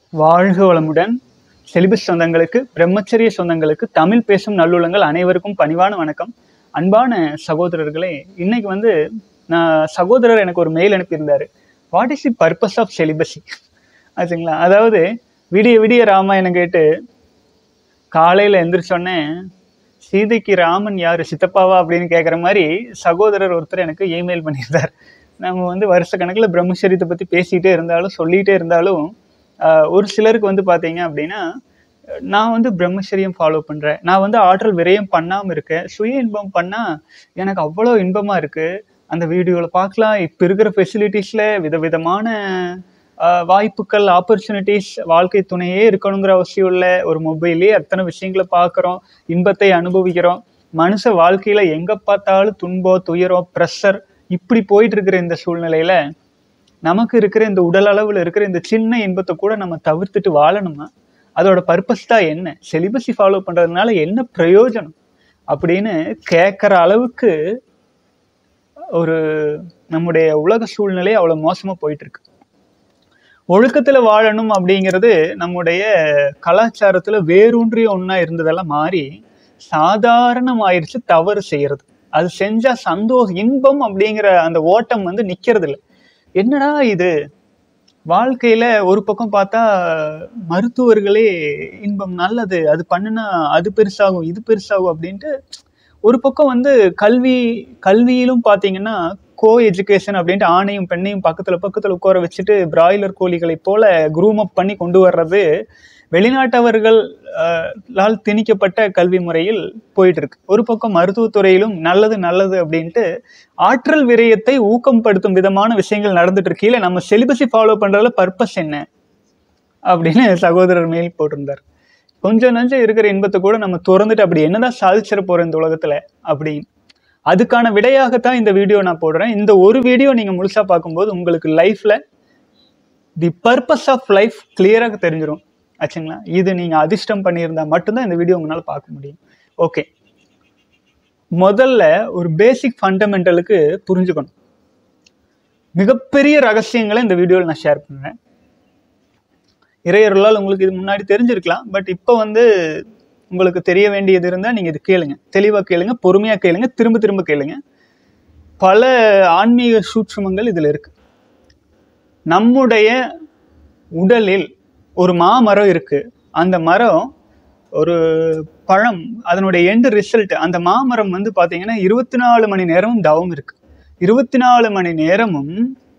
வாழ்க வளமுடன் செலிபஸ் சொந்தங்களுக்கு பிரம்மச்சரிய சொந்தங்களுக்கு தமிழ் பேசும் நல்லுள்ளங்கள் அனைவருக்கும் பணிவான வணக்கம் அன்பான சகோதரர்களே இன்னைக்கு வந்து நான் சகோதரர் எனக்கு ஒரு மெயில் அனுப்பியிருந்தாரு what is the purpose of celibacy ஆச்சுங்களா அதாவது விடிய விடிய ராமாயணம் கேட்டு காலையில் எந்திரிச்சோடனே சீதைக்கு ராமன் யார் சித்தப்பாவா அப்படின்னு கேட்குற மாதிரி சகோதரர் ஒருத்தர் எனக்கு இமெயில் பண்ணியிருந்தார் நம்ம வந்து வருஷ கணக்கில் பிரம்மச்சரியத்தை பற்றி பேசிகிட்டே இருந்தாலும் சொல்லிகிட்டே இருந்தாலும் ஆஹ், ஒரு சிலருக்கு வந்து பார்த்தீங்க அப்படின்னா நான் வந்து பிரம்மச்சரியம் ஃபாலோ பண்ணுறேன் நான் வந்து ஆற்றல் விரயம் பண்ணாமல் இருக்கேன் சுய இன்பம் பண்ணால் எனக்கு அவ்வளோ இன்பமாக இருக்குது அந்த வீடியோவில் பார்க்கலாம் இப்போ இருக்கிற ஃபெசிலிட்டிஸில் விதவிதமான ஆஹ், வாய்ப்புகள் ஆப்பர்ச்சுனிட்டிஸ் வாழ்க்கை துணையே இருக்கணுங்கிற அவசியம் இல்லை ஒரு மொபைலே அத்தனை விஷயங்களை பார்க்குறோம் இன்பத்தை அனுபவிக்கிறோம் மனுஷ வாழ்க்கையில எங்க பார்த்தாலும் துன்பம் துயரம் ப்ரெஷர் இப்படி போயிட்டு இருக்கிற இந்த சூழ்நிலையில நமக்கு இருக்கிற இந்த உடல் அளவில் இருக்கிற இந்த சின்ன இன்பத்தை கூட நம்ம தவிர்த்துட்டு வாழணுமா அதோட பர்பஸ் தான் என்ன செலிபஸி ஃபாலோ பண்றதுனால என்ன பிரயோஜனம் அப்படின்னு கேட்குற அளவுக்கு ஒரு நம்முடைய உலக சூழ்நிலை அவ்வளோ மோசமாக போயிட்டு இருக்கு ஒழுக்கத்துல வாழணும் அப்படிங்கிறது நம்முடைய கலாச்சாரத்துல வேரூன்றிய ஒன்றா இருந்ததெல்லாம் மாறி சாதாரணமாயிருச்சு தவறு செய்யறது அது செஞ்சா சந்தோஷம் இன்பம் அப்படிங்கிற அந்த ஓட்டம் வந்து நிக்கிறது இல்லை என்னடா இது வாழ்க்கையில ஒரு பக்கம் பார்த்தா மருத்துவர்களே இன்பம் நல்லது அது பண்ணுனா அது பெருசாகும் இது பெருசாகும் அப்படின்ட்டு ஒரு பக்கம் வந்து கல்வி கல்வியிலும் பார்த்தீங்கன்னா கோ எஜுகேஷன் அப்படின்ட்டு ஆணையும் பெண்ணையும் பக்கத்துல பக்கத்துல உட்கார வச்சுட்டு பிராய்லர் கோழிகளைப் போல குரூம் அப் பண்ணி கொண்டு வர்றது வெளிநாட்டவர்கள் அஹ், லால் திணிக்கப்பட்ட கல்வி முறையில் போயிட்டு இருக்கு ஒரு பக்கம் மருத்துவத்துறையிலும் நல்லது நல்லது அப்படின்ட்டு ஆற்றல் விரயத்தை ஊக்கப்படுத்தும் விதமான விஷயங்கள் நடந்துட்டு இருக்கையில நம்ம செலிபஸை ஃபாலோ பண்றதுல பர்பஸ் என்ன அப்படின்னு சகோதரர் மெயில் போட்டிருந்தார் கொஞ்சம் நஞ்சம் இருக்கிற இன்பத்தை கூட நம்ம திறந்துட்டு அப்படி என்னதான் சாதிச்சிட போறோம் இந்த உலகத்துல அப்படின்னு அதுக்கான விடையாகத்தான் இந்த வீடியோ நான் போடுறேன் இந்த ஒரு வீடியோ நீங்க முழுசா பார்க்கும்போது உங்களுக்கு லைஃப்ல தி பர்பஸ் ஆஃப் லைஃப் கிளியராக தெரிஞ்சிடும் ஆச்சுங்களா இது நீங்க அதிர்ஷ்டம் பண்ணியிருந்தா மட்டும்தான் இந்த வீடியோ உங்களால பார்க்க முடியும் ஓகே முதல்ல ஒரு பேசிக் ஃபண்டமெண்டலுக்கு புரிஞ்சுக்கணும் மிகப்பெரிய ரகசியங்களை இந்த வீடியோவில் நான் ஷேர் பண்ணுறேன் இறையருளால் உங்களுக்கு இது முன்னாடி தெரிஞ்சிருக்கலாம் பட் இப்போ வந்து உங்களுக்கு தெரிய வேண்டியது இருந்தால் நீங்கள் இது கேளுங்க தெளிவாக கேளுங்க பொறுமையாக கேளுங்க திரும்ப திரும்ப கேளுங்க பல ஆன்மீக சூட்சுமங்கள் இதில் இருக்கு நம்முடைய உடலில் ஒரு மாமரம் இருக்கு அந்த மரம் ஒரு பழம் அதனுடைய எண்டு ரிசல்ட் அந்த மாமரம் வந்து பார்த்தீங்கன்னா இருபத்தி நாலு மணி நேரமும் தவம் இருக்கு இருபத்தி நாலு மணி நேரமும்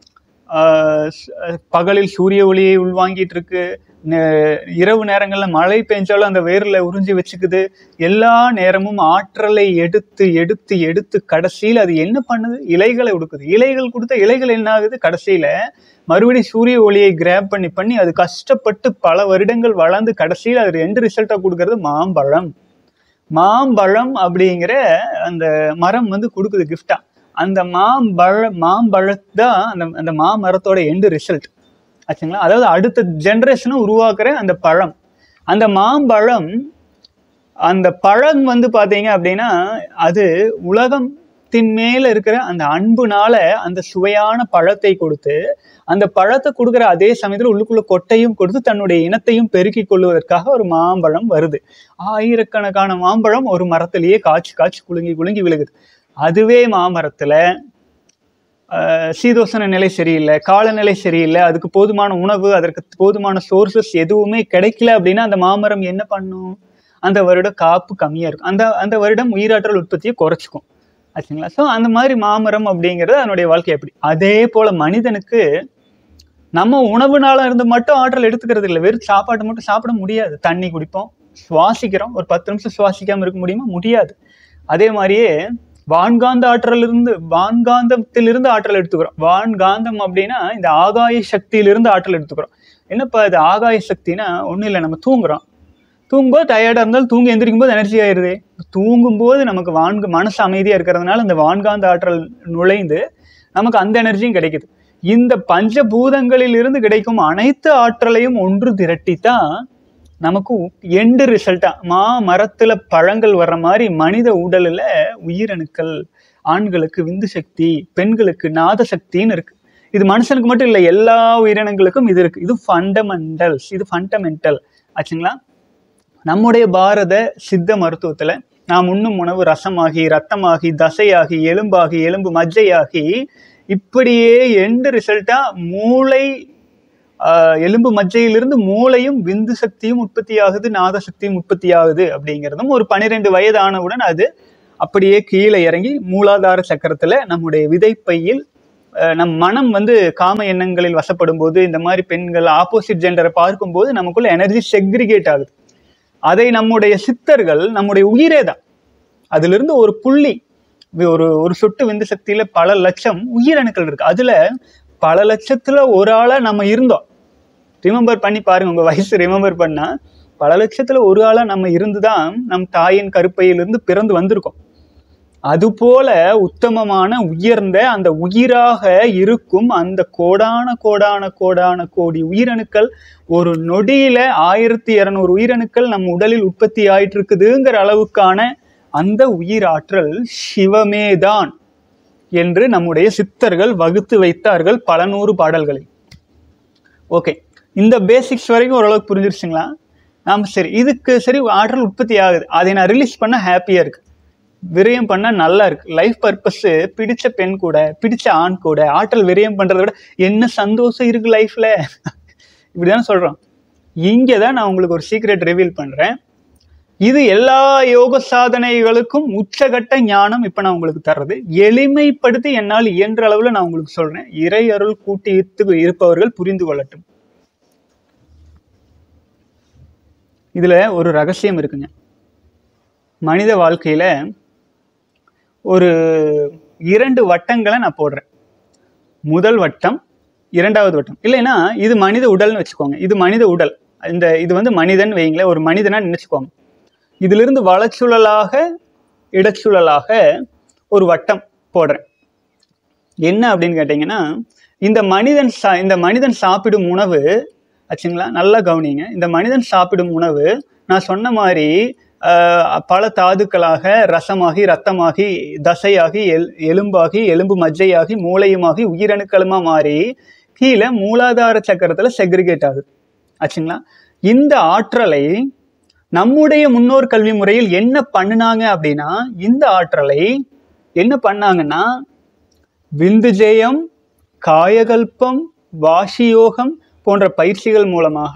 ஆஹ் ஸ்- அஹ் பகலில் சூரிய ஒளியை உள்வாங்கிட்டு இருக்கு நே- இரவு நேரங்களில் மழை பெஞ்சாலும் அந்த வேரில் உறிஞ்சி வச்சுக்குது எல்லா நேரமும் ஆற்றலை எடுத்து எடுத்து எடுத்து கடைசியில் அது என்ன பண்ணுது இலைகளை கொடுக்குது இலைகள் கொடுத்த இலைகள் என்ன ஆகுது கடைசியில் மறுபடியும் சூரிய ஒளியை கிராப் பண்ணி பண்ணி அது கஷ்டப்பட்டு பல வருடங்கள் வளர்ந்து கடைசியில் அது ரெண்டு ரிசல்ட்டாக கொடுக்கறது மாம்பழம் மாம்பழம் அப்படிங்கிற அந்த மரம் வந்து கொடுக்குது கிஃப்டா அந்த மாம்பழ மாம்பழத்தான் அந்த அந்த மாமரத்தோட எண்டு ரிசல்ட் ஆச்சுங்களா அதாவது அடுத்த ஜென்ரேஷனை உருவாக்குற அந்த பழம் அந்த மாம்பழம் அந்த பழம் வந்து பார்த்தீங்க அப்படின்னா அது உலகத்தின் மேல இருக்கிற அந்த அன்புனால அந்த சுவையான பழத்தை கொடுத்து அந்த பழத்தை கொடுக்குற அதே சமயத்தில் உள்ளுக்குள்ள கொட்டையும் கொடுத்து தன்னுடைய இனத்தையும் பெருக்கிக் கொள்வதற்காக ஒரு மாம்பழம் வருது ஆயிரக்கணக்கான மாம்பழம் ஒரு மரத்திலேயே காய்ச்சி காய்ச்சி குலுங்கி குலுங்கி விழுகுது அதுவே மாமரத்துல ஆஹ், சீதோசன நிலை சரியில்லை காலநிலை சரியில்லை அதுக்கு போதுமான உணவு அதற்கு போதுமான சோர்சஸ் எதுவுமே கிடைக்கல அப்படின்னா அந்த மாமரம் என்ன பண்ணும் அந்த வருடம் காப்பு கம்மியா இருக்கும் அந்த அந்த வருடம் உயிராற்றல் உற்பத்தியை குறைச்சிக்கும் ஆச்சுங்களா ஸோ அந்த மாதிரி மாமரம் அப்படிங்கிறது அதனுடைய வாழ்க்கை எப்படி அதே போல மனிதனுக்கு நம்ம உணவுனால இருந்து மட்டும் ஆற்றல் எடுத்துக்கிறது இல்லை வெறும் சாப்பாட்டை மட்டும் சாப்பிட முடியாது தண்ணி குடிப்போம் சுவாசிக்கிறோம் ஒரு பத்து நிமிஷம் சுவாசிக்காம இருக்க முடியுமா முடியாது அதே மாதிரியே வான்காந்த ஆற்றல் இருந்து வான்காந்தத்திலிருந்து ஆற்றல் எடுத்துக்கிறோம் வான்காந்தம் அப்படின்னா இந்த ஆகாய சக்தியிலிருந்து ஆற்றல் எடுத்துக்கிறோம் என்னப்பா இது ஆகாய சக்தினா ஒன்றும் இல்லை நம்ம தூங்குறோம் தூங்கும்போது டயர்டாக இருந்தாலும் தூங்கி எந்திரிக்கும் போது எனர்ஜி ஆயிடுது தூங்கும்போது நமக்கு வான்கு மனசு அமைதியாக இருக்கிறதுனால இந்த வான்காந்த ஆற்றல் நுழைந்து நமக்கு அந்த எனர்ஜியும் கிடைக்குது இந்த பஞ்சபூதங்களில் இருந்து கிடைக்கும் அனைத்து ஆற்றலையும் ஒன்று திரட்டித்தான் நமக்கு எண்டு ரிசல்ட்டா மா மரத்துல பழங்கள் வர்ற மாதிரி மனித உடலில் உயிரணுக்கள் ஆண்களுக்கு விந்து சக்தி பெண்களுக்கு நாத சக்தின்னு இருக்கு இது மனுஷனுக்கு மட்டும் இல்லை எல்லா உயிரினங்களுக்கும் இது இருக்கு இது ஃபண்டமெண்டல்ஸ் இது ஃபண்டமெண்டல் ஆச்சுங்களா நம்முடைய பாரத சித்த மருத்துவத்துல நாம் உண்ணும் உணவு ரசமாகி ரத்தமாகி தசையாகி எலும்பாகி எலும்பு மஜ்ஜையாகி இப்படியே எண்டு ரிசல்ட்டா மூளை ஆஹ், எலும்பு மஜ்ஜையிலிருந்து மூளையும் விந்து சக்தியும் உற்பத்தி ஆகுது நாத சக்தியும் உற்பத்தி ஆகுது அப்படிங்கிறதும் ஒரு பனிரெண்டு வயதானவுடன் அது அப்படியே கீழே இறங்கி மூலாதார சக்கரத்துல நம்முடைய விதைப்பையில் அஹ், நம் மனம் வந்து காம எண்ணங்களில் வசப்படும் போது இந்த மாதிரி பெண்கள் ஆப்போசிட் ஜெண்டரை பார்க்கும்போது நமக்குள்ள எனர்ஜி செக்ரிகேட் ஆகுது அதை நம்முடைய சித்தர்கள் நம்முடைய உயிரே தான் அதிலிருந்து ஒரு புள்ளி வி- ஒரு ஒரு சொட்டு விந்து சக்தியில பல லட்சம் உயிரணுக்கள் இருக்கு அதுல பல லட்சத்துல ஒரு ஆளா நம்ம இருந்தோம் ரிமெம்பர் பண்ணி பாருங்க உங்க வயசு ரிமெம்பர் பண்ணா பல லட்சத்துல ஒரு ஆளா நம்ம இருந்துதான் நம் தாயின் கருப்பையிலிருந்து பிறந்து வந்திருக்கோம் அதுபோல உத்தமமான உயர்ந்த அந்த உயிராக இருக்கும் அந்த கோடான கோடான கோடான கோடி உயிரணுக்கள் ஒரு நொடியில ஆயிரத்தி இருநூறு உயிரணுக்கள் நம் உடலில் உற்பத்தி ஆயிட்டு இருக்குதுங்கிற அளவுக்கான அந்த உயிராற்றல் சிவமேதான் என்று நம்முடைய சித்தர்கள் வகுத்து வைத்தார்கள் பல நூறு பாடல்களை ஓகே இந்த பேசிக்ஸ் வரைக்கும் ஓரளவுக்கு புரிஞ்சிருச்சுங்களா நாம சரி இதுக்கு சரி ஆற்றல் உற்பத்தி ஆகுது அதை நான் ரிலீஸ் பண்ண ஹாப்பியா இருக்கு விரயம் பண்ணா நல்லா இருக்கு லைஃப் பர்பஸ் பிடிச்ச பெண் கூட பிடிச்ச ஆண் கூட ஆற்றல் விரயம் பண்றதை விட என்ன சந்தோஷம் இருக்கு லைஃப்ல இப்படிதான் சொல்றோம் இங்கே தான் நான் உங்களுக்கு ஒரு சீக்ரெட் ரிவீல் பண்றேன் இது எல்லா யோக சாதனைகளுக்கும் உச்சகட்ட ஞானம் இப்ப நான் உங்களுக்கு தர்றது எளிமைப்படுத்தி என்னால் இயன்ற அளவுல நான் உங்களுக்கு சொல்றேன் இறை அருள் கூட்டி ஈர்த்து இருப்பவர்கள் புரிந்து கொள்ளட்டும் இதுல ஒரு ரகசியம் இருக்குங்க மனித வாழ்க்கையில ஒரு இரண்டு வட்டங்களை நான் போடுறேன் முதல் வட்டம் இரண்டாவது வட்டம் இல்லைன்னா இது மனித உடல்னு வச்சுக்கோங்க இது மனித உடல் இந்த இது வந்து மனிதன் வைங்களேன் ஒரு மனிதனா நினைச்சுக்கோங்க இதிலிருந்து வளச்சுழலாக இடச்சுழலாக ஒரு வட்டம் போடுறேன் என்ன அப்படின்னு கேட்டிங்கன்னா இந்த மனிதன் சா இந்த மனிதன் சாப்பிடும் உணவு ஆச்சுங்களா நல்லா கவனிங்க இந்த மனிதன் சாப்பிடும் உணவு நான் சொன்ன மாதிரி ஆஹ், பல தாதுக்களாக ரசமாகி ரத்தமாகி தசையாகி எல் எலும்பாகி எலும்பு மஜ்ஜையாகி மூளையுமாகி உயிரணுக்களுமா மாறி கீழே மூலாதார சக்கரத்தில் செக்ரிகேட் ஆகுது ஆச்சுங்களா இந்த ஆற்றலை நம்முடைய முன்னோர் கல்வி முறையில் என்ன பண்ணுனாங்க அப்படின்னா இந்த ஆற்றலை என்ன பண்ணாங்கன்னா விந்துஜெயம் காயகல்பம் வாசியோகம் போன்ற பயிற்சிகள் மூலமாக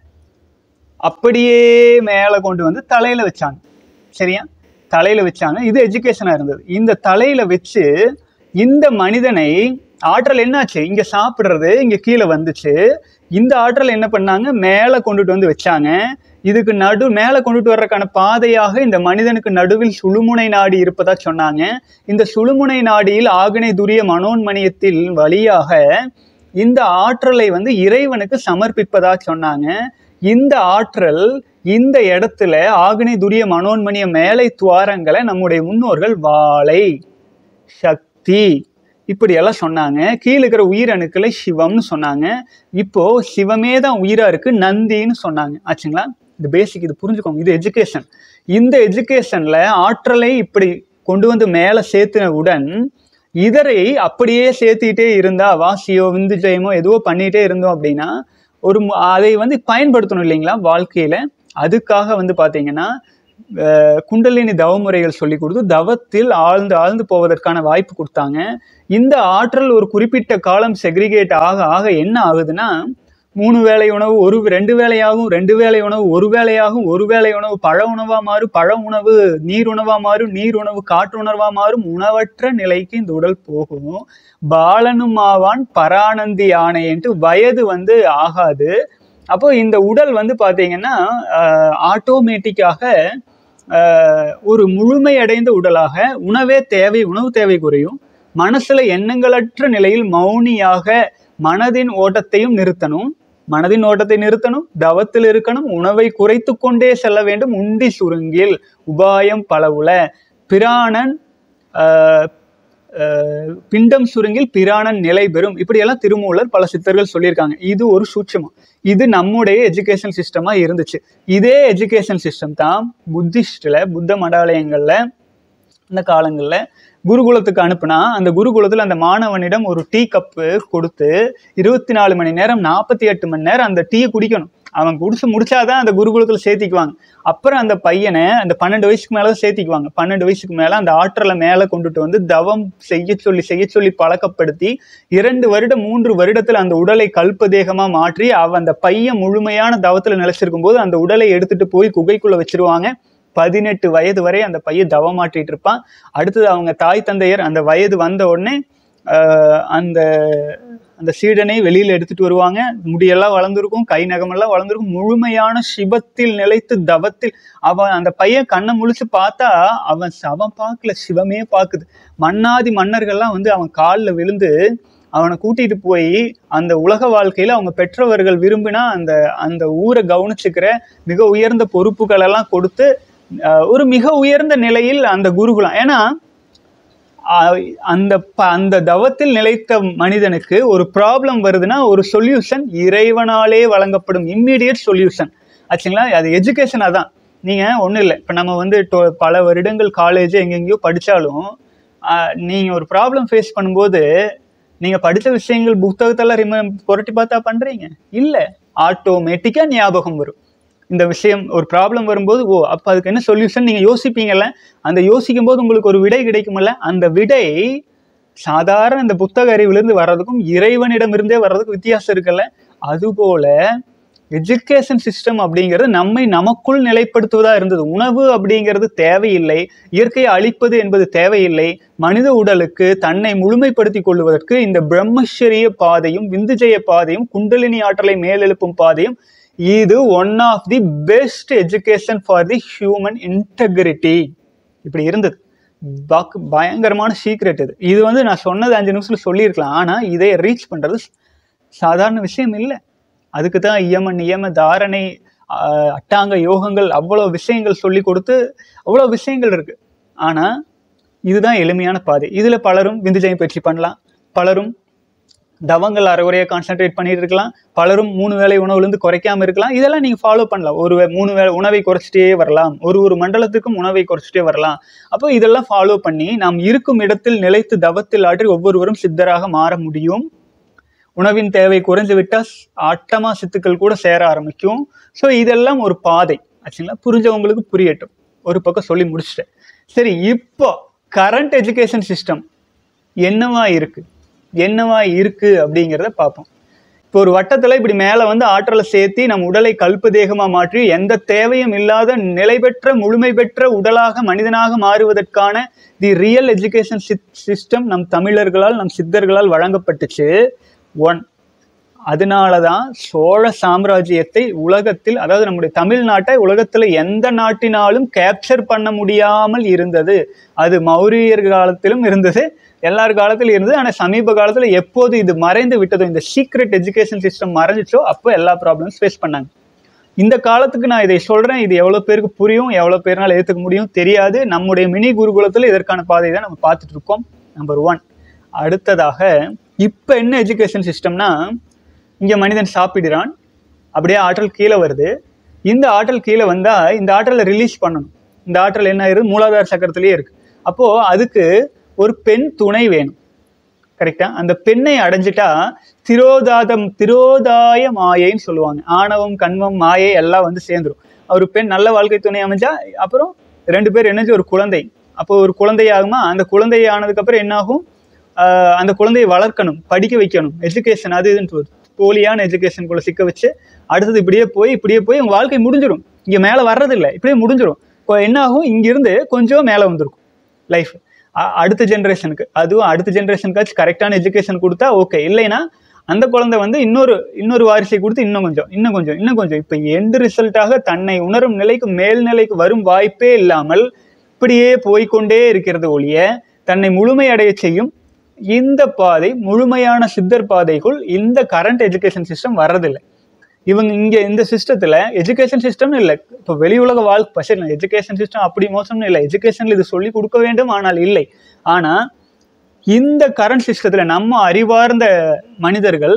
அப்படியே மேலே கொண்டு வந்து தலையில வச்சாங்க சரியா தலையில வச்சாங்க இது எஜுகேஷனா இருந்தது இந்த தலையில வச்சு இந்த மனிதனை ஆற்றல் என்னாச்சு இங்க சாப்பிடுறது இங்க கீழே வந்துச்சு இந்த ஆற்றல் என்ன பண்ணாங்க மேலே கொண்டுட்டு வந்து வச்சாங்க இதுக்கு நடு மேலே கொண்டுட்டு வர்றதுக்கான பாதையாக இந்த மனிதனுக்கு நடுவில் சுழுமுனை நாடி இருப்பதா சொன்னாங்க இந்த சுழுமுனை நாடியில் ஆகனை துரிய மனோன்மணியத்தில் வழியாக இந்த ஆற்றலை வந்து இறைவனுக்கு சமர்ப்பிப்பதா சொன்னாங்க இந்த ஆற்றல் இந்த இடத்துல ஆகனை துரிய மனோன்மணிய மேலை துவாரங்களை நம்முடைய முன்னோர்கள் வாழை சக்தி இப்படி எல்லாம் சொன்னாங்க கீழே இருக்கிற உயிரணுக்களை சிவம்னு சொன்னாங்க இப்போ சிவமே தான் உயிரா இருக்கு நந்தின்னு சொன்னாங்க ஆச்சுங்களா இது பேசிக் இது புரிஞ்சுக்கோங்க இது எஜுகேஷன் இந்த எஜுகேஷன்ல ஆற்றலை இப்படி கொண்டு வந்து மேலே சேர்த்தினவுடன் இதரை அப்படியே சேர்த்திட்டே இருந்தா வாசியோ விந்து ஜெயமோ எதுவோ பண்ணிட்டே இருந்தோம் அப்படின்னா ஒரு மு- அதை வந்து பயன்படுத்தணும் இல்லைங்களா வாழ்க்கையில அதுக்காக வந்து பாத்தீங்கன்னா அஹ், குண்டலினி தவமுறைகள் சொல்லி கொடுத்து தவத்தில் ஆழ்ந்து ஆழ்ந்து போவதற்கான வாய்ப்பு கொடுத்தாங்க இந்த ஆற்றல் ஒரு குறிப்பிட்ட காலம் செக்ரிகேட் ஆக ஆக என்ன ஆகுதுன்னா மூணு வேளை உணவு ஒரு ரெண்டு வேளையாகும் ரெண்டு வேளை உணவு ஒரு வேளையாகும் ஒரு வேளை உணவு பழ உணவா மாறும் பழ உணவு நீர் உணவா மாறும் நீர் உணவு காற்று உணர்வா மாறும் உணவற்ற நிலைக்கு இந்த உடல் போகும் பாலனும் ஆவான் பரானந்தி ஆணைன்ட்டு வயது வந்து ஆகாது அப்போ இந்த உடல் வந்து பாத்தீங்கன்னா ஆட்டோமேட்டிக்காக ஒரு முழுமையடைந்த உடலாக உணவே தேவை உணவு தேவை குறையும் மனசுல எண்ணங்களற்ற நிலையில் மௌனியாக மனதின் ஓட்டத்தையும் நிறுத்தணும் மனதின் ஓட்டத்தை நிறுத்தணும் தவத்தில் இருக்கணும் உணவை குறைத்து கொண்டே செல்ல வேண்டும் உண்டி சுருங்கில் உபாயம் பலவுல பிராணன் ஆஹ், ஆஹ், பிண்டம் சுருங்கில் பிராணன் நிலை பெறும் இப்படியெல்லாம் திருமூலர் பல சித்தர்கள் சொல்லியிருக்காங்க இது ஒரு சூட்சமம் இது நம்முடைய எஜுகேஷன் சிஸ்டமா இருந்துச்சு இதே எஜுகேஷன் சிஸ்டம் தான் புத்திஸ்டில் புத்த மடாலயங்கள்ல அந்த காலங்களில் குருகுலத்துக்கு அனுப்புனா அந்த குருகுலத்தில் அந்த மாணவனிடம் ஒரு டீ கப்பு கொடுத்து இருபத்தி நாலு மணி நேரம் நாற்பத்தி எட்டு மணி நேரம் அந்த டீயை குடிக்கணும் அவன் குடிச்சு முடிச்சாதான் அந்த குருகுலத்தில் சேர்த்திக்குவாங்க அப்புறம் அந்த பையனை அந்த பன்னெண்டு வயசுக்கு மேலே சேர்த்திக்குவாங்க பன்னெண்டு வயசுக்கு மேலே அந்த ஆற்றலை மேலே கொண்டுட்டு வந்து தவம் செய்ய சொல்லி செய்ய சொல்லி பழக்கப்படுத்தி இரண்டு வருடம் மூன்று வருடத்தில் அந்த உடலை கல்பதேகமா மாற்றி அவன் அந்த பையன் முழுமையான தவத்தில் நிலைச்சிருக்கும் போது அந்த உடலை எடுத்துட்டு போய் குகைக்குள்ள வச்சிருவாங்க பதினெட்டு வயது வரை அந்த பையன் தவம் மாற்றிட்டு இருப்பான் அடுத்தது அவங்க தாய் தந்தையர் அந்த வயது வந்த உடனே ஆஹ், அந்த அந்த சீடனை வெளியில எடுத்துட்டு வருவாங்க முடியெல்லாம் வளர்ந்துருக்கும் கை நகமெல்லாம் வளர்ந்துருக்கும் முழுமையான சிவத்தில் நிலைத்து தவத்தில் அவன் அந்த பையன் கண்ணை முழிச்சு பார்த்தா அவன் அவன் பார்க்கல சிவமே பார்க்குது மன்னாதி மன்னர்கள்லாம் வந்து அவன் காலில் விழுந்து அவனை கூட்டிட்டு போய் அந்த உலக வாழ்க்கையில அவங்க பெற்றவர்கள் விரும்பினா அந்த அந்த ஊரை கவனிச்சுக்கிற மிக உயர்ந்த பொறுப்புகள் எல்லாம் கொடுத்து அஹ், ஒரு மிக உயர்ந்த நிலையில் அந்த குருகுலம் ஏன்னா ஆஹ் அந்த ப- அந்த தவத்தில் நிலைத்த மனிதனுக்கு ஒரு ப்ராப்ளம் வருதுன்னா ஒரு சொல்யூஷன் இறைவனாலே வழங்கப்படும் இம்மீடியட் சொல்யூஷன் ஆச்சுங்களா அது எஜுகேஷன் அதான் நீங்க ஒன்றும் இல்லை இப்போ நம்ம வந்து டொ- பல வருடங்கள் காலேஜ் எங்கெங்கேயோ படிச்சாலும் ஆஹ் நீங்க ஒரு ப்ராப்ளம் ஃபேஸ் பண்ணும்போது நீங்க படிச்ச விஷயங்கள் புத்தகத்தெல்லாம் ரிம புரட்டி பார்த்தா பண்றீங்க இல்ல ஆட்டோமேட்டிக்கா ஞாபகம் வரும் இந்த விஷயம் ஒரு ப்ராப்ளம் வரும்போது ஓ அப்போ அதுக்கு என்ன சொல்யூஷன் நீங்கள் யோசிப்பீங்கல்ல அந்த யோசிக்கும் போது உங்களுக்கு ஒரு விடை கிடைக்கும்ல அந்த விடை சாதாரண இந்த புத்தக அறிவிலிருந்து வர்றதுக்கும் இறைவனிடமிருந்தே வர்றதுக்கும் வித்தியாசம் இருக்குல்ல அதுபோல எஜுகேஷன் சிஸ்டம் அப்படிங்கிறது நம்மை நமக்குள் நிலைப்படுத்துவதா இருந்தது உணவு அப்படிங்கிறது தேவையில்லை இயற்கையை அழிப்பது என்பது தேவையில்லை மனித உடலுக்கு தன்னை முழுமைப்படுத்திக் கொள்வதற்கு இந்த பிரம்மச்சரிய பாதையும் விந்துஜய பாதையும் குண்டலினி ஆற்றலை மேலெழுப்பும் பாதையும் இது one of the best education for the human integrity இப்படி இருந்தது பாக்கு பயங்கரமான சீக்ரெட் இது இது வந்து நான் சொன்னது அஞ்சு நிமிஷத்துல சொல்லியிருக்கலாம் ஆனா இதை ரீச் பண்றது சாதாரண விஷயம் இல்லை அதுக்கு தான் இயம நியம தாரணை ஆஹ், அட்டாங்க யோகங்கள் அவ்வளோ விஷயங்கள் சொல்லி கொடுத்து அவ்வளோ விஷயங்கள் இருக்கு ஆனா இதுதான் எளிமையான பாதை இதுல பலரும் விந்துஜயம் பயிற்சி பண்ணலாம் பலரும் தவங்கள் அரைகுறையாக கான்சென்ட்ரேட் பண்ணிட்டு இருக்கலாம் பலரும் மூணு வேளை உணவுலேருந்து குறைக்காம இருக்கலாம் இதெல்லாம் நீங்கள் ஃபாலோ பண்ணலாம் ஒரு வே- மூணு வேளை உணவை குறைச்சிட்டே வரலாம் ஒரு ஒரு மண்டலத்துக்கும் உணவை குறைச்சிட்டே வரலாம் அப்போ இதெல்லாம் ஃபாலோ பண்ணி நாம் இருக்கும் இடத்தில் நிலைத்து தவத்தில் ஆற்றி ஒவ்வொருவரும் சித்தராக மாற முடியும் உணவின் தேவை குறைஞ்சு விட்டால் ஆட்டமா சித்துக்கள் கூட சேர ஆரம்பிக்கும் ஸோ இதெல்லாம் ஒரு பாதை ஆச்சுங்களா புரிஞ்சவங்களுக்கு புரியட்டும் ஒரு பக்கம் சொல்லி முடிச்சிட்டேன் சரி இப்போ கரண்ட் எஜுகேஷன் சிஸ்டம் என்னவா இருக்கு என்னவா இருக்கு அப்படிங்கிறத பார்ப்போம் இப்போ ஒரு வட்டத்துல இப்படி மேலே வந்து ஆற்றலை சேர்த்தி நம் உடலை கல்ப தேகமா மாற்றி எந்த தேவையும் இல்லாத நிலை பெற்ற முழுமை பெற்ற உடலாக மனிதனாக மாறுவதற்கான தி ரியல் எஜுகேஷன் சிஸ்டம் நம் தமிழர்களால் நம் சித்தர்களால் வழங்கப்பட்டுச்சு ஒன் அதனால தான் சோழ சாம்ராஜ்யத்தை உலகத்தில் அதாவது நம்முடைய தமிழ்நாட்டை உலகத்தில் எந்த நாட்டினாலும் கேப்சர் பண்ண முடியாமல் இருந்தது அது மௌரியர் காலத்திலும் இருந்தது எல்லார் காலத்திலும் இருந்தது ஆனால் சமீப காலத்தில் எப்போது இது மறைந்து விட்டதோ இந்த சீக்ரெட் எஜுகேஷன் சிஸ்டம் மறைஞ்சிச்சோ அப்போ எல்லா ப்ராப்ளம்ஸ் ஃபேஸ் பண்ணாங்க இந்த காலத்துக்கு நான் இதை சொல்றேன் இது எவ்வளவு பேருக்கு புரியும் எவ்வளவு பேர்னால ஏத்துக்க முடியும் தெரியாது நம்முடைய மினி குருகுலத்துல இதற்கான பாதை தான் நம்ம பார்த்துட்டு இருக்கோம் நம்பர் ஒன் அடுத்ததாக இப்ப என்ன எஜுகேஷன் சிஸ்டம்னா இங்க மனிதன் சாப்பிடுறான் அப்படியே ஆற்றல் கீழே வருது இந்த ஆற்றல் கீழே வந்தா இந்த ஆற்றலை ரிலீஸ் பண்ணணும் இந்த ஆற்றல் என்ன ஆயிருது மூலாதார சக்கரத்திலேயே இருக்கு அப்போ அதுக்கு ஒரு பெண் துணை வேணும் கரெக்டா அந்த பெண்ணை அடைஞ்சிட்டா திரோதாதம் திரோதாய மாயைன்னு சொல்லுவாங்க ஆணவம் கண்மம் மாயை எல்லாம் வந்து சேர்ந்துரும் ஒரு பெண் நல்ல வாழ்க்கை துணை அமைஞ்சா அப்புறம் ரெண்டு பேர் என்னச்சு ஒரு குழந்தை அப்போ ஒரு குழந்தை ஆகுமா அந்த குழந்தை ஆனதுக்கு அப்புறம் என்ன ஆகும் ஆஹ் அந்த குழந்தையை வளர்க்கணும் படிக்க வைக்கணும் எஜுகேஷன் அது இதுன்னு ஒரு போலியான எஜுகேஷனுக்குள்ள சிக்க வச்சு அடுத்தது இப்படியே போய் இப்படியே போய் உங்க வாழ்க்கை முடிஞ்சிடும் இங்க மேல வர்றதில்லை இப்படியே முடிஞ்சிடும் இப்போ என்ன ஆகும் இங்கிருந்து கொஞ்சம் மேல வந்திருக்கும் லைஃப் அடுத்த ஜென்ரேஷனுக்கு அதுவும் அடுத்த ஜென்ரேஷனுக்காச்சும் கரெக்டான எஜுகேஷன் கொடுத்தா ஓகே இல்லைன்னா அந்த குழந்தை வந்து இன்னொரு இன்னொரு வாரிசை கொடுத்து இன்னும் கொஞ்சம் இன்னும் கொஞ்சம் இன்னும் கொஞ்சம் இப்போ எந்த ரிசல்ட்டாக தன்னை உணரும் நிலைக்கு மேல்நிலைக்கு வரும் வாய்ப்பே இல்லாமல் இப்படியே போய்க்கொண்டே இருக்கிறது ஒழிய தன்னை முழுமையடைய செய்யும் இந்த பாதை முழுமையான சித்தர் பாதைக்குள் இந்த கரண்ட் எஜுகேஷன் சிஸ்டம் வர்றதில்லை இவங்க இங்க இந்த சிஸ்டத்துல எஜுகேஷன் சிஸ்டம்னு இல்லை இப்போ வெளி உலக வாழ்க்கை சரி எஜுகேஷன் சிஸ்டம் அப்படி மோசம்னு இல்லை எஜுகேஷன்ல இது சொல்லி கொடுக்க வேண்டும் ஆனால் இல்லை ஆனா இந்த கரண்ட் சிஸ்டத்துல நம்ம அறிவார்ந்த மனிதர்கள்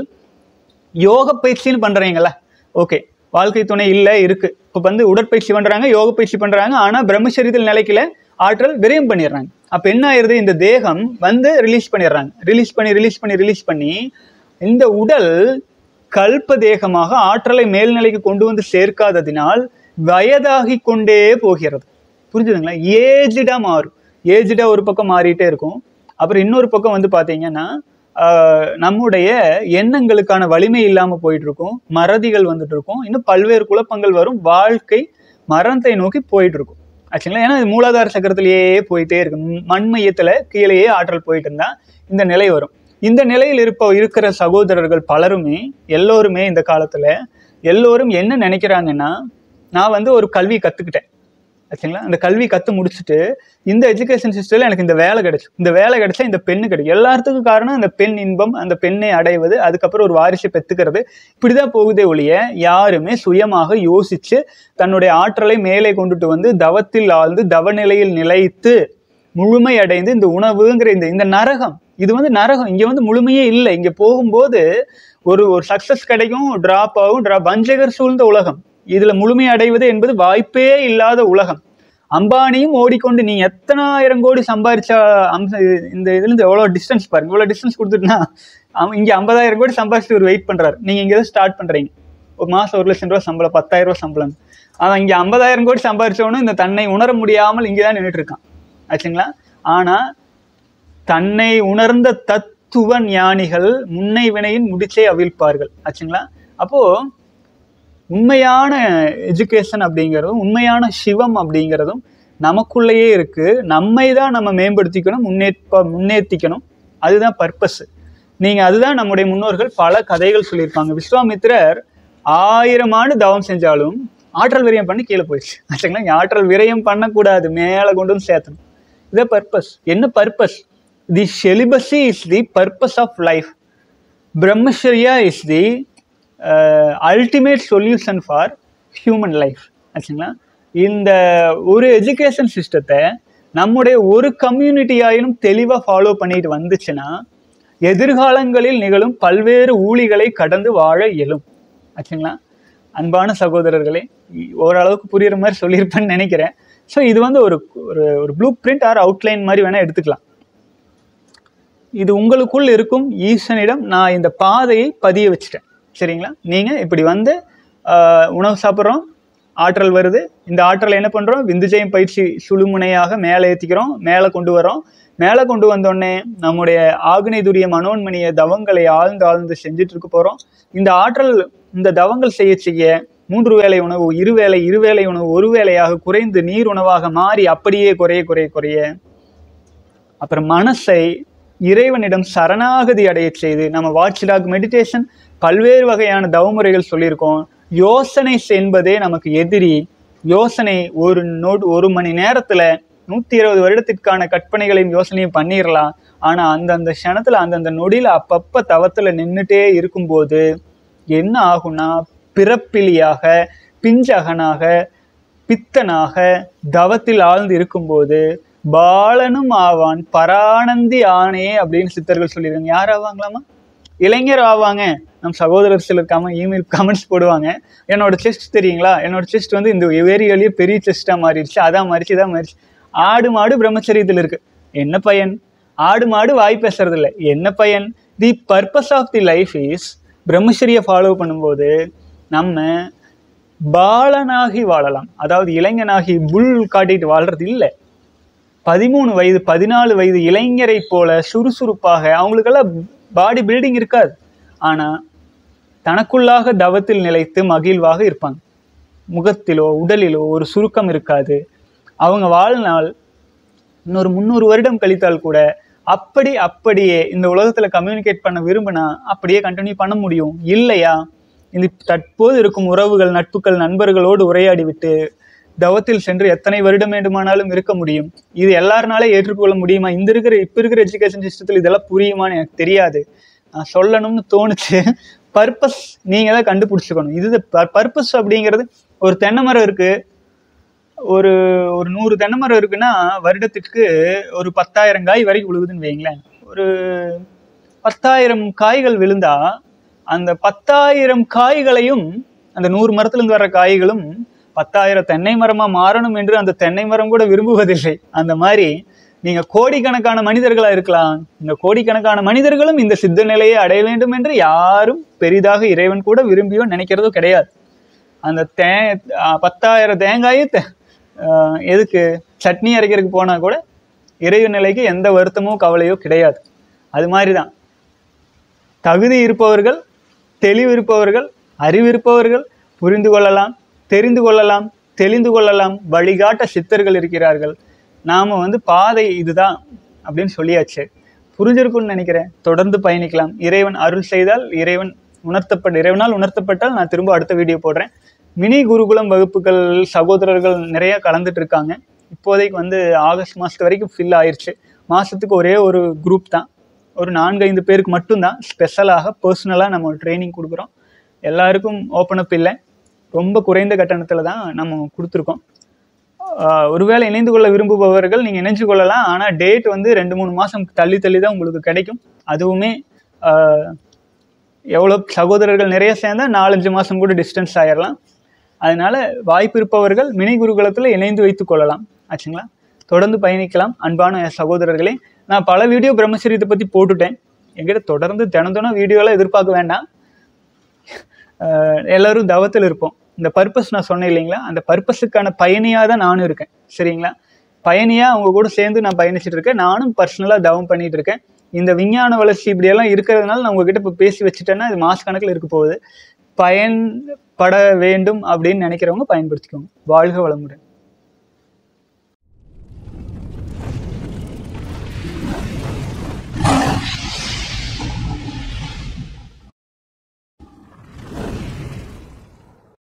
யோக பயிற்சின்னு பண்றீங்களா ஓகே வாழ்க்கை துணை இல்லை இருக்கு இப்போ வந்து உடற்பயிற்சி பண்றாங்க யோக பயிற்சி பண்றாங்க ஆனா பிரம்மச்சரியத்தில் நிலைக்கல ஆற்றல் விரயம் பண்ணிடுறாங்க அப்ப என்ன ஆயிருது இந்த தேகம் வந்து ரிலீஸ் பண்ணிடுறாங்க ரிலீஸ் பண்ணி ரிலீஸ் பண்ணி ரிலீஸ் பண்ணி இந்த உடல் கல்ப தேகமாக ஆற்றலை மேல்நிலைக்கு கொண்டு வந்து சேர்க்காததினால் வயதாகி கொண்டே போகிறது புரிஞ்சுதுங்களா ஏஜ்டா மாறும் ஏஜ்டா ஒரு பக்கம் மாறிட்டே இருக்கும் அப்புறம் இன்னொரு பக்கம் வந்து பாத்தீங்கன்னா ஆஹ், நம்முடைய எண்ணங்களுக்கான வலிமை இல்லாம போயிட்டு இருக்கும் மறதிகள் வந்துட்டு இருக்கும் இன்னும் பல்வேறு குழப்பங்கள் வரும் வாழ்க்கை மரணத்தை நோக்கி போயிட்டு இருக்கும் ஆக்சுவலா ஏன்னா இது மூலாதார சக்கரத்திலேயே போயிட்டே இருக்கு ம், மண்மையத்துல கீழேயே ஆற்றல் போயிட்டு இருந்தா இந்த நிலை வரும் இந்த நிலையில் இருப்ப இருக்கிற சகோதரர்கள் பலருமே எல்லோருமே இந்த காலத்துல எல்லோரும் என்ன நினைக்கிறாங்கன்னா நான் வந்து ஒரு கல்வி கத்துக்கிட்டேன் ஆச்சுங்களா அந்த கல்வி கத்து முடிச்சுட்டு இந்த எஜுகேஷன் சிஸ்டம்ல எனக்கு இந்த வேலை கிடைச்சு இந்த வேலை கிடைச்சா இந்த பெண்ணு கிடைக்கும் எல்லாத்துக்கும் காரணம் அந்த பெண் இன்பம் அந்த பெண்ணை அடைவது அதுக்கப்புறம் ஒரு வாரிசை பெத்துக்கிறது இப்படிதான் போகுதே ஒழிய யாருமே சுயமாக யோசிச்சு தன்னுடைய ஆற்றலை மேலே கொண்டுட்டு வந்து தவத்தில் ஆழ்ந்து தவநிலையில் நிலைத்து முழுமை அடைந்து இந்த உணவுங்கிற இந்த இந்த நரகம் இது வந்து நரகம் இங்க வந்து முழுமையே இல்லை இங்க போகும்போது ஒரு ஒரு சக்சஸ் கிடைக்கும் டிராப் ஆகும் டிராப் வஞ்சகர் சூழ்ந்த உலகம் இதுல முழுமை அடைவது என்பது வாய்ப்பே இல்லாத உலகம் அம்பானியும் ஓடிக்கொண்டு நீ எத்தனாயிரம் கோடி சம்பாரிச்சா அம்ச இந்த இதுல இருந்து எவ்வளவு டிஸ்டன்ஸ் பாருங்க இவ்வளவு டிஸ்டன்ஸ் கொடுத்துட்டுனா அவன் இங்க ஐம்பதாயிரம் கோடி சம்பாரிச்சுட்டு ஒரு வெயிட் பண்றாரு நீங்க இங்க ஸ்டார்ட் பண்றீங்க ஒரு மாசம் ஒரு லட்சம் ரூபாய் சம்பளம் பத்தாயிரம் ரூபாய் சம்பளம் அவன் இங்க ஐம்பதாயிரம் கோடி சம்பாரிச்சவனும் இந்த தன்னை உணர முடியாமல் இங்கதான் நின்றுட்டு இருக்கான் ஆச்சுங்களா ஆனா தன்னை உணர்ந்த தத்துவ ஞானிகள் முன்னை வினையின் முடிச்சை அவிழ்ப்பார்கள் ஆச்சுங்களா அப்போ உண்மையான எஜுகேஷன் அப்படிங்கிறதும் உண்மையான சிவம் அப்படிங்கிறதும் நமக்குள்ளேயே இருக்கு நம்மை தான் நம்ம மேம்படுத்திக்கணும் முன்னேற்ப முன்னேற்றிக்கணும் அதுதான் பர்பஸ் நீங்க அதுதான் நம்முடைய முன்னோர்கள் பல கதைகள் சொல்லியிருப்பாங்க விஸ்வாமித்திரர் ஆயிரம் ஆண்டு தவம் செஞ்சாலும் ஆற்றல் விரயம் பண்ணி கீழே போயிடுச்சு ஆச்சுங்களா இங்க ஆற்றல் விரயம் பண்ணக்கூடாது மேலே கொண்டு வந்து சேர்த்தணும் இதே பர்பஸ் என்ன purpose the celibacy is the purpose of life brahmacharya is the ultimate solution for human life ஆச்சுங்களா இந்த ஒரு எஜுகேஷன் சிஸ்டத்தை நம்முடைய ஒரு கம்யூனிட்டி ஆயினும் தெளிவாக ஃபாலோ பண்ணிட்டு வந்துச்சுன்னா எதிர்காலங்களில் நிகழும் பல்வேறு ஊழிகளை கடந்து வாழ இயலும் ஆச்சுங்களா அன்பான சகோதரர்களே இ- ஓரளவுக்கு புரியுற மாதிரி சொல்லியிருப்பேன்னு நினைக்கிறேன் ஸோ இது வந்து ஒரு ஒரு ஒரு ப்ளூ பிரிண்ட் ஆர் அவுட்லைன் மாதிரி வேணால் எடுத்துக்கலாம் இது உங்களுக்குள் இருக்கும் ஈசனிடம் நான் இந்த பாதையை பதிய வச்சுட்டேன் சரிங்களா நீங்கள் இப்படி வந்து ஆஹ், உணவு சாப்பிட்றோம் ஆற்றல் வருது இந்த ஆற்றலை என்ன பண்ணுறோம் விந்துஜயம் பயிற்சி சுழுமுனையாக மேலே ஏற்றிக்கிறோம் மேலே கொண்டு வரோம் மேலே கொண்டு வந்தோடனே நம்முடைய ஆக்னைதுரிய மனோன்மணிய தவங்களை ஆழ்ந்து ஆழ்ந்து செஞ்சுட்டு இருக்க போகிறோம் இந்த ஆற்றல் இந்த தவங்கள் செய்ய செய்ய மூன்று வேளை உணவு இருவேளை இருவேளை உணவு ஒரு வேளையாக குறைந்து நீர் உணவாக மாறி அப்படியே குறைய குறைய குறைய அப்புறம் மனசை இறைவனிடம் சரணாகதி அடைய செய்து நம்ம வாட்ச் டாக் மெடிடேஷன் பல்வேறு வகையான தவமுறைகள் சொல்லியிருக்கோம் யோசனை என்பதே நமக்கு எதிரி யோசனை ஒரு நோட் ஒரு மணி நேரத்துல நூத்தி இருபது வருடத்திற்கான கற்பனைகளையும் யோசனையும் பண்ணிடலாம் ஆனா அந்தந்த க்ஷணத்துல அந்தந்த நொடியில அப்பப்ப தவத்துல நின்றுட்டே இருக்கும்போது என்ன ஆகும்னா பிறப்பிலியாக பிஞ்சகனாக பித்தனாக தவத்தில் ஆழ்ந்து இருக்கும்போது பாலனும் ஆவான் பரானந்தி ஆனே அப்படின்னு சித்தர்கள் சொல்லியிருக்காங்க யார் ஆவாங்களாமா இளைஞர் ஆவாங்க நம் சகோதரர் சிலர் கம இமெயில் கமெண்ட்ஸ் போடுவாங்க என்னோட செஸ்ட் தெரியுங்களா என்னோட செஸ்ட் வந்து இந்த ஏரியாலேயே பெரிய செஸ்ட்டாக மாறிடுச்சு அதான் மாறிச்சு இதான் மாறிச்சு ஆடு மாடு பிரம்மச்சரியத்தில் இருக்கு என்ன பயன் ஆடு மாடு வாய் பேசுறது இல்லை என்ன பயன் the purpose of the life is brahmacharya follow பண்ணும்போது நம்ம பாலனாகி வாழலாம் அதாவது இளைஞனாகி புல் காட்டிட்டு வாழ்றது இல்லை பதிமூணு வயது பதினாலு வயது இளைஞரை போல சுறுசுறுப்பாக அவங்களுக்கெல்லாம் பாடி பில்டிங் இருக்காது ஆனா தனக்குள்ளாக தவத்தில் நிலைத்து மகிழ்வாக இருப்பாங்க முகத்திலோ உடலிலோ ஒரு சுருக்கம் இருக்காது அவங்க வாழ்நாள் இன்னொரு முந்நூறு வருடம் கழித்தால் கூட அப்படி அப்படியே இந்த உலகத்துல கம்யூனிகேட் பண்ண விரும்பினா அப்படியே கண்டினியூ பண்ண முடியும் இல்லையா இந்த தற்போது இருக்கும் உறவுகள் நட்புகள் நண்பர்களோடு உரையாடி விட்டு தவத்தில் சென்று எத்தனை வருடம் வேண்டுமானாலும் இருக்க முடியும் இது எல்லாருனாலே ஏற்றுக்கொள்ள முடியுமா இந்த இருக்கிற இப்ப இருக்கிற எஜுகேஷன் சிஸ்டத்தில் இதெல்லாம் புரியுமான்னு எனக்கு தெரியாது நான் சொல்லணும்னு தோணுச்சு பர்பஸ் நீங்க தான் கண்டுபிடிச்சுக்கணும் இது பர்பஸ் அப்படிங்கிறது ஒரு தென்னை மரம் இருக்கு ஒரு ஒரு நூறு தென்னை மரம் இருக்குன்னா வருடத்திற்கு ஒரு பத்தாயிரம் காய் வரைக்கும் விழுகுதுன்னு வைங்களேன் ஒரு பத்தாயிரம் காய்கள் விழுந்தா அந்த பத்தாயிரம் காய்களையும் அந்த நூறு மரத்துல இருந்து வர்ற காய்களும் பத்தாயிரம் தென்னை மரமா மாறணும் என்று அந்த தென்னை மரம் கூட விரும்புவதில்லை அந்த மாதிரி நீங்க கோடிக்கணக்கான மனிதர்களா இருக்கலாம் இந்த கோடிக்கணக்கான மனிதர்களும் இந்த சித்த நிலையை அடைய வேண்டும் என்று யாரும் பெரிதாக இறைவன் கூட விரும்பியோ நினைக்கிறதோ கிடையாது அந்த தே ஆஹ் பத்தாயிரம் தேங்காயை தே- ஆஹ் எதுக்கு சட்னி அரைக்கிறதுக்கு போனா கூட இறைவன் நிலைக்கு எந்த வருத்தமோ கவலையோ கிடையாது அது மாதிரி தான் தகுதி இருப்பவர்கள் தெளிவு இருப்பவர்கள் அறிவு இருப்பவர்கள் புரிந்து கொள்ளலாம் தெரிந்து கொள்ளலாம் தெளிந்து கொள்ளலாம் வழிகாட்ட சித்தர்கள் இருக்கிறார்கள் நாம வந்து பாதை இதுதான் அப்படின்னு சொல்லியாச்சு புரிஞ்சிருக்கும்னு நினைக்கிறேன் தொடர்ந்து பயணிக்கலாம் இறைவன் அருள் செய்தால் இறைவன் உணர்த்தப்பட்ட இறைவனால் உணர்த்தப்பட்டால் நான் திரும்ப அடுத்த வீடியோ போடுறேன் மினி குருகுலம் வகுப்புகள் சகோதரர்கள் நிறைய கலந்துட்டு இருக்காங்க இப்போதைக்கு வந்து ஆகஸ்ட் மாதத்து வரைக்கும் ஃபில் ஆயிருச்சு மாதத்துக்கு ஒரே ஒரு குரூப் தான் ஒரு நான்கு ஐந்து பேருக்கு மட்டும்தான் ஸ்பெஷலாக பர்சனலாக நம்ம ட்ரைனிங் கொடுக்குறோம் எல்லாருக்கும் ஓப்பன் அப் இல்லை ரொம்ப குறைந்த கட்டணத்தில் தான் நம்ம கொடுத்துருக்கோம் ஆஹ் ஒருவேளை இணைந்து கொள்ள விரும்புபவர்கள் நீங்கள் இணைஞ்சு கொள்ளலாம் ஆனால் டேட் வந்து ரெண்டு மூணு மாதம் தள்ளி தள்ளி தான் உங்களுக்கு கிடைக்கும் அதுவுமே ஆஹ் எவ்வளோ சகோதரர்கள் நிறைய சேர்ந்தா நாலஞ்சு மாதம் கூட டிஸ்டன்ஸ் ஆயிடலாம் அதனால வாய்ப்பு இருப்பவர்கள் மினி குருகுலத்தில் இணைந்து வைத்துக் கொள்ளலாம் ஆச்சுங்களா தொடர்ந்து பயணிக்கலாம் அன்பான என் சகோதரர்களே நான் பல வீடியோ பிரம்மச்சரியத்தை பற்றி போட்டுட்டேன் என்கிட்ட தொடர்ந்து தினம் தினம் வீடியோலாம் எதிர்பார்க்க வேண்டாம் ஆஹ் எல்லாரும் தவத்தில் இருப்போம் இந்த பர்பஸ் நான் சொன்னேன் இல்லைங்களா அந்த பர்பஸுக்கான பயணியாக தான் நானும் இருக்கேன் சரிங்களா பயணியாக அவங்க கூட சேர்ந்து நான் பயணிச்சுட்டு இருக்கேன் நானும் பர்சனலாக தவம் பண்ணிட்டு இருக்கேன் இந்த விஞ்ஞான வளர்ச்சி இப்படியெல்லாம் இருக்கிறதுனால நான் உங்ககிட்ட இப்போ பேசி வச்சுட்டேன்னா இது மாச கணக்கில் இருக்க போகுது பயன்பட வேண்டும் அப்படின்னு நினைக்கிறவங்க பயன்படுத்திக்கோங்க வாழ்க வளமுடன்